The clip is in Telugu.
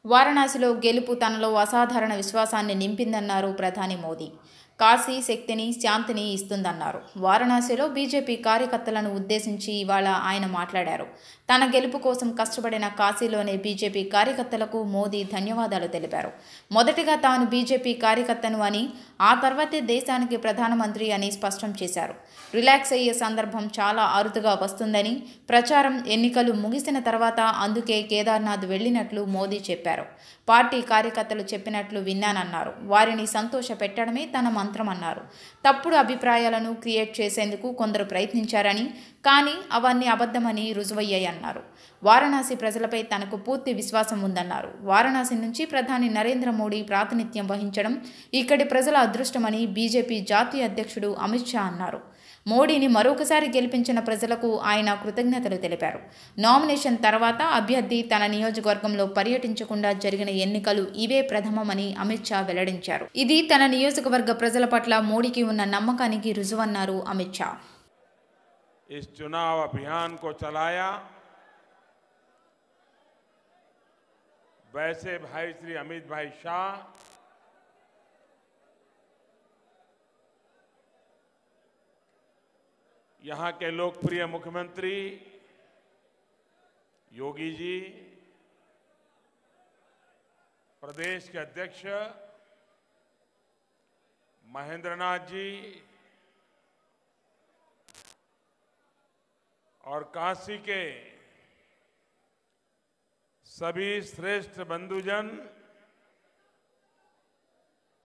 వారణాసిలో గెలుపు తనలో అసాధారణ విశ్వాసాన్ని నింపిందన్నారు ప్రధాని మోదీ కాశీ శక్తిని శాంతిని ఇస్తుందన్నారు వారణాసిలో బీజేపీ కార్యకర్తలను ఉద్దేశించి ఇవాళ ఆయన మాట్లాడారు తన గెలుపు కోసం కష్టపడిన కాశీలోని బీజేపీ కార్యకర్తలకు మోదీ ధన్యవాదాలు తెలిపారు మొదటిగా తాను బీజేపీ కార్యకర్తను అని ఆ తర్వాతే దేశానికి ప్రధానమంత్రి అని స్పష్టం చేశారు రిలాక్స్ అయ్యే సందర్భం చాలా అరుదుగా వస్తుందని ప్రచారం ఎన్నికలు ముగిసిన తర్వాత అందుకే కేదార్నాథ్ వెళ్ళినట్లు మోదీ చెప్పారు పార్టీ కార్యకర్తలు చెప్పినట్లు విన్నానన్నారు వారిని సంతోష పెట్టడమే తన మంత్రం అన్నారు తప్పుడు అభిప్రాయాలను క్రియేట్ చేసేందుకు కొందరు ప్రయత్నించారని కానీ అవన్నీ అబద్ధమని రుజువయ్యాయన్నారు వారణాసి ప్రజలపై తనకు పూర్తి విశ్వాసం ఉందన్నారు వారణాసి నుంచి ప్రధాని నరేంద్ర మోడీ ప్రాతినిధ్యం వహించడం ఇక్కడి ప్రజల అదృష్టమని బీజేపీ జాతీయ అధ్యక్షుడు అమిత్ షా అన్నారు మోడీని మరొకసారి గెలిపించిన ప్రజలకు ఆయన కృతజ్ఞతలు తెలిపారు నామినేషన్ తర్వాత అభ్యర్థి తన నియోజకవర్గంలో పర్యటించకుండా జరిగిన ఎన్నికలు ఇవే ప్రథమమని అమిత్ షా వెల్లడించారు ఇది తన నియోజకవర్గ ప్రజల పట్ల మోడీకి ఉన్న నమ్మకానికి రుజువన్నారు అమిత్ షా इस चुनाव अभियान को चलाया वैसे भाई श्री अमित भाई शाह यहां के लोकप्रिय मुख्यमंत्री योगी जी प्रदेश के अध्यक्ष महेंद्रनाथ जी और काशी के सभी श्रेष्ठ बंधुजन